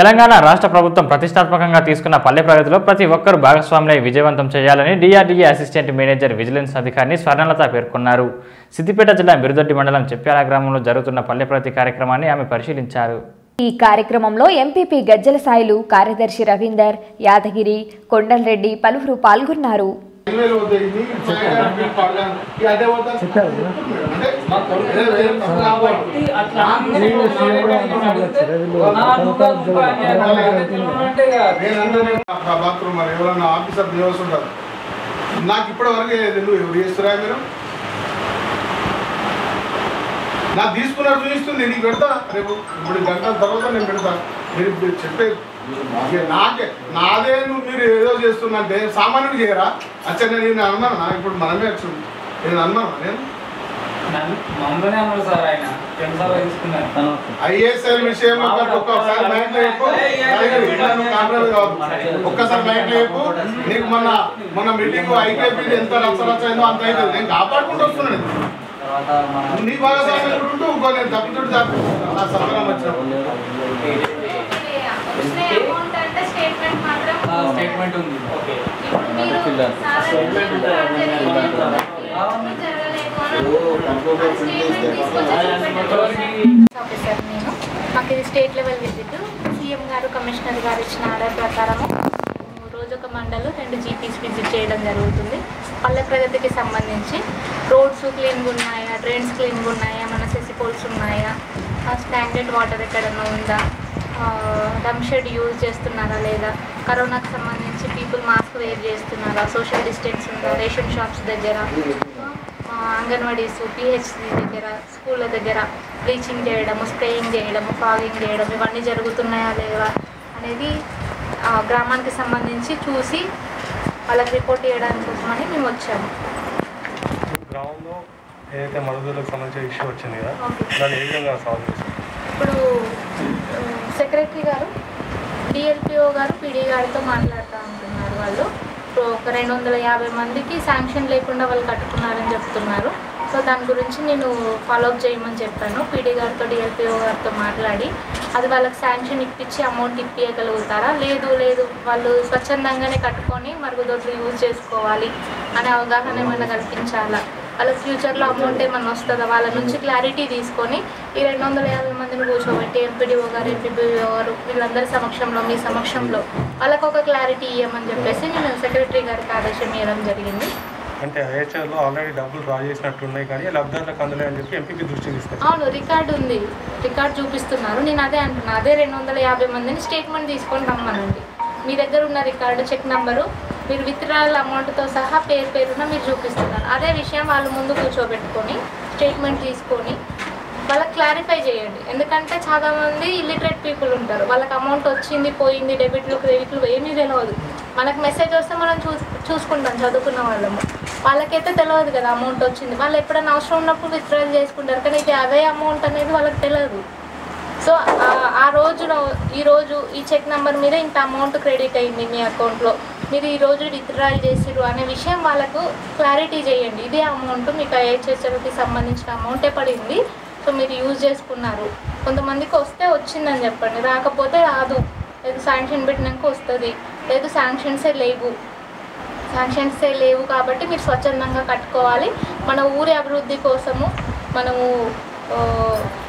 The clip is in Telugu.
తెలంగాణ రాష్ట్ర ప్రభుత్వం ప్రతిష్టాత్మకంగా తీసుకున్న పల్లె ప్రగతిలో ప్రతి ఒక్కరూ భాగస్వాములై విజయవంతం చేయాలని డిఆర్డీఏ అసిస్టెంట్ మేనేజర్ విజిలెన్స్ అధికారిని స్వర్ణలత పేర్కొన్నారు సిద్దిపేట జిల్లా మిరుదొడ్డి మండలం చెప్పాల గ్రామంలో జరుగుతున్న పల్లె ప్రగతి కార్యక్రమాన్ని ఆమె పరిశీలించారు ఈ కార్యక్రమంలో ఎంపీపీ గజ్జల సాయిలు కార్యదర్శి రవీందర్ యాదగిరి కొండలరెడ్డి పలువురు పాల్గొన్నారు ఇరవైలు పోతాయి ఇది చేయగా మీరు పాడగాను. ఇక అదే పోతా. అంటే అదే వేరే తప్పు కావాలి. నేను అందరినీ ఆ బాత్రూమ్ మరి ఎవరన్నా ఆఫీసర్ దివస్ ఉంటారు నాకు ఇప్పటి వరకు నువ్వు ఎవరు చేస్తురా మీరు నాకు తీసుకున్నారు చూపిస్తుంది నీకు పెడతా రేపు ఇప్పుడు గంటల తర్వాత నేను పెడతా మీరు ఇప్పుడు చెప్పే ఇక నాకే నాదే నువ్వు మీరు ఏదో చేస్తున్నంటే సామాన్యుడు చేయరా అచ్చా నేను నేను అన్నానా ఇప్పుడు మనమే వచ్చు నేను అన్నాను నేను మమ్మల్ని అన్నారు సార్ ఆయన రెండు సార్లు తీసుకున్నారు ఐఎస్ఎల్ విషయంలో ఒక- ఒక్కసారి మైండ్ లో చెప్పు నన్ను కాంట్రవర్సీ కావద్దు ఒక్కసారి మైండ్ లో చెప్పు నీకు మొన్న మొన్న మీటింగ్ ఐకేపీ ఎంత రచ్చ రచ్చ అయిందో అంత అయింది నేను కాపాడుకుంటూ వస్తున్నాను తర్వాత మన నీ భాగస్వామ్యం ఉంటూ ఇంకో నేను తప్పుతుంటే తప్పు నా సంతరం వచ్చినప్పుడు వచ్చిన అమౌంట్ అంటే స్టేట్మెంట్ మాత్రం స్టేట్మెంట్ ఉంది ఓకే ఇప్పుడు మీరు సాధారణ జరగలేదు ఆఫీసర్ నేను మాకు ఇది స్టేట్ లెవెల్ విజిట్ సీఎం గారు కమిషనర్ గారు ఇచ్చిన ఆర్డర్ ప్రకారము మేము రోజు ఒక మండలు రెండు జీపీస్ విజిట్ చేయడం జరుగుతుంది పల్లె ప్రగతికి సంబంధించి రోడ్స్ క్లీన్గా ఉన్నాయా డ్రైన్స్ క్లీన్గా ఉన్నాయా మన సెసి పోల్స్ ఉన్నాయా స్టాండర్డ్ వాటర్ ఎక్కడన్నా ఉందా డమ్ షెడ్ యూజ్ చేస్తున్నారా లేదా కరోనాకి సంబంధించి పీపుల్ మాస్క్ వేర్ చేస్తున్నారా సోషల్ డిస్టెన్స్ ఉందా రేషన్ షాప్స్ దగ్గర ఆ, అంగన్వాడీస్ పిహెచ్సి దగ్గర స్కూళ్ళ దగ్గర బ్లీచింగ్ చేయడము స్ప్రేయింగ్ చేయడము ఫాగింగ్ చేయడం ఇవన్నీ జరుగుతున్నాయా లేవా అనేది ఆ, గ్రామానికి సంబంధించి చూసి వాళ్ళకి రిపోర్ట్ చేయడానికి కోసమని మేము వచ్చాము గ్రామంలో ఏదైతే మరుగుదొడ్లకు సంబంధించిన ఇష్యూ వచ్చింది కదా ఓకే దాన్ని ఏ విధంగా సాల్వ్ చేస్తారు ఇప్పుడు సెక్రటరీ గారు డిఎల్పిఓ గారు పీడీ గారితో మాట్లాడుతూ ఉంటున్నారు వాళ్ళు ఇప్పుడు ఒక రెండు వందల యాభై మందికి శాంక్షన్ లేకుండా వాళ్ళు కట్టుకున్నారని చెప్తున్నారు సో దాని గురించి నేను ఫాలోఅప్ చేయమని చెప్పాను పీడీ గారితో డిఎల్పిఓ గారితో మాట్లాడి అది వాళ్ళకి శాంక్షన్ ఇప్పించి అమౌంట్ ఇప్పించగలుగుతారా లేదు లేదు వాళ్ళు స్వచ్ఛందంగానే కట్టుకొని మరుగుదొడ్లు యూజ్ చేసుకోవాలి అనే అవగాహన ఏమైనా కల్పించాలా వాళ్ళ ఫ్యూచర్లో అమౌంట్ ఏమన్నా వస్తుందా వాళ్ళ నుంచి క్లారిటీ తీసుకొని ఈ రెండు వందల యాభై మందిని కూర్చోబెట్టి ఎంపీడీఓ గారు ఎంపీబీఓ గారు వీళ్ళందరి సమక్షంలో మీ సమక్షంలో వాళ్ళకు ఒక క్లారిటీ ఇవ్వమని చెప్పేసి నేను సెక్రటరీ గారికి ఆదేశం ఇవ్వడం జరిగింది అంటే ఐహెచ్ఆర్లో ఆల్రెడీ డబ్బులు డ్రా చేసినట్టు ఉన్నాయి కానీ లబ్ధారులకు అందలే అని చెప్పి ఎంపీకి దృష్టికి తీసుకొచ్చారు అవును రికార్డు ఉంది రికార్డ్ చూపిస్తున్నారు నేను అదే అంటున్నా అదే రెండు వందల యాభై మందిని స్టేట్మెంట్ తీసుకొని రమ్మనండి మీ దగ్గర ఉన్న రికార్డు చెక్ నంబరు మీరు విత్డ్రాయల్ అమౌంట్తో సహా పేరు పేరున మీరు చూపిస్తున్నారు అదే విషయం వాళ్ళు ముందు కూర్చోబెట్టుకొని స్టేట్మెంట్ తీసుకొని వాళ్ళకి క్లారిఫై చేయండి ఎందుకంటే చాలామంది ఇల్లిటరేట్ పీపుల్ ఉంటారు వాళ్ళకి అమౌంట్ వచ్చింది పోయింది డెబిట్లు క్రెడిట్లు ఏమీ తెలియదు మనకు మెసేజ్ వస్తే మనం చూ చూసుకుంటాం చదువుకున్న వాళ్ళము వాళ్ళకైతే తెలియదు కదా అమౌంట్ వచ్చింది వాళ్ళు ఎప్పుడైనా అవసరం ఉన్నప్పుడు విత్డ్రాల్ చేసుకుంటారు కానీ ఇది అదే అమౌంట్ అనేది వాళ్ళకి తెలియదు సో ఆ- ఆ రోజున ఈ రోజు ఈ చెక్ నెంబర్ మీద ఇంత అమౌంట్ క్రెడిట్ అయింది మీ అకౌంట్లో మీరు ఈ రోజు విత్డ్రాల్ చేసిరు అనే విషయం వాళ్ళకు క్లారిటీ చేయండి ఇదే అమౌంట్ మీకు ఐహెచ్ఎస్ఎల్కి సంబంధించిన అమౌంటే పడింది సో మీరు యూజ్ చేసుకున్నారు కొంతమందికి వస్తే వచ్చిందని చెప్పండి రాకపోతే రాదు లేదు శాంక్షన్ పెట్టినాక వస్తుంది లేదు శాంక్షన్సే లేవు శాంక్షన్సే లేవు కాబట్టి మీరు స్వచ్ఛందంగా కట్టుకోవాలి మన ఊరి అభివృద్ధి కోసము మనము ఆ,